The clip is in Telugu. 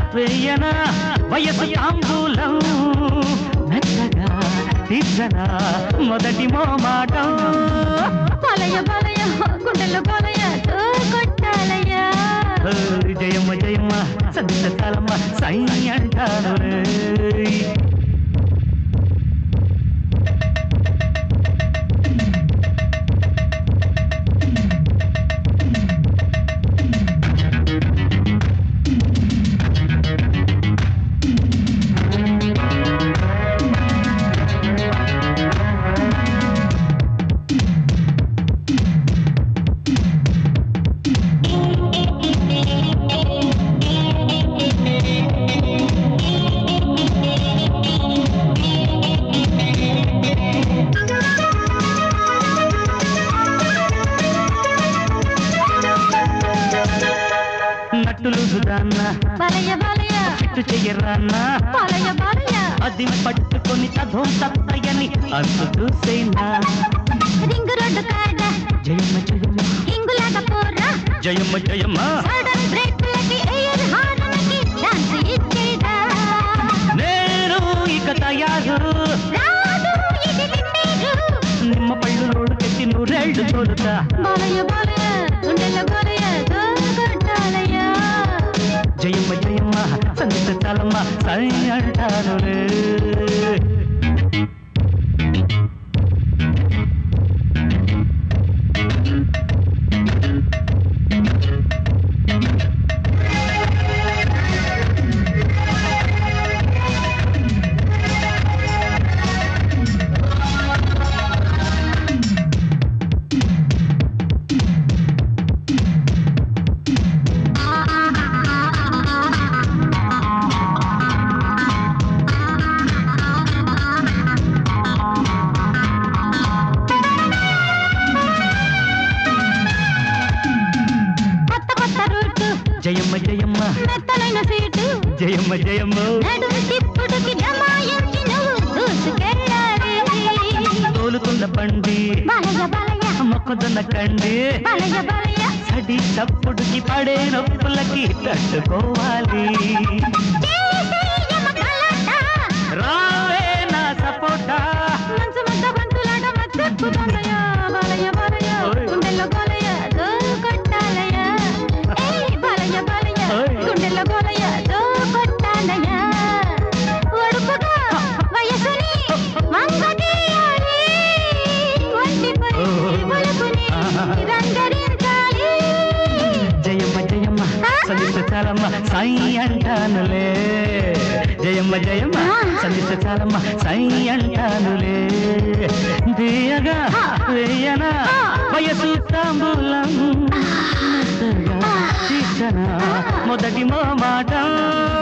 వేయనా వయసు తాంబూలం మెత్తగా తీర్చనా మొదటి మోమాటం బాలయ్య బాలయ్య గుండెల్లో బాలయ్య కొట్టాలయ్య ఓ, జయమ్మ జయమ్మ సంత కాలమ్మ సై అంటాను రే. నట్టులు సుదాన్న బాలయ్య బాలయ్య చిట్టు చెయ్యరాన్న బాలయ్య బాలయ్య అది పట్టుకొని తధో తత్తయని అంతు చూసేనా రింగు రోడ్డు కాడ జయమ్మ జయమ్మ ఇంగులాగా పోరా జయమ్మ జయమ్మ సడన్ బ్రేక్లకి ఎయిర్ హార్న్కి డాన్స్ ఇచ్చేదా నేను ఇక తయారు రాదు ఇది వింటేరు నిమ్మ పళ్ళు లోడుకెత్తి నూరేళ్లు తోలుతా బాలయ్య బాలయ్య గుండెల్లో బాలయ్య కొట్టాలయ్య జయమ్మ జయమ్మ సంత చాలమ్మ సై అంటాను రే. కొత్త కొత్త రూటు జయమ్మ జయమ్మ మెత్తలైన సీటు జయమ్మ జయమ్మ నడుము తిప్పుడుకి జమాయించి నువ్వు దూసుకెళ్ళాలి తోలుతున్న బండి బాలయ్య బాలయ్య మొక్కజొన్న కండి బాలయ్య బాలయ్య సడి చప్పుడుకి పడే నొప్పులకి తట్టుకోవాలి చేసే యమకలాట, రావే నా సపోటా మంచు ముద్ద బంతులాట మత్తెక్కుతుందయ్య. బాలయ్య బాలయ్య ఓయ్. గుండెల్లో బాలయ్య దో కొట్టాలయ్య ఏయ్ బాలయ్య బాలయ్య ఓయ్. గుండెల్లో బాలయ్య దో కొట్టాలయ్య ఒడుపుగా వయసుని మంగటీయాలి ఒంటిపై ఓయ్. ఒలుపుని ఆహా. రంగరించాలి జయమ్మ జయమ్మ సందిష్ట చాలమ్మ సాయి అంటానులే జయమ్మ జయమ్మ సందిష్ట చాలమ్మ సాయి అంటానులే దియగా వేయనా వయసు తాంబూలం మెత్తగా తీర్చనా మొదటి మో మాట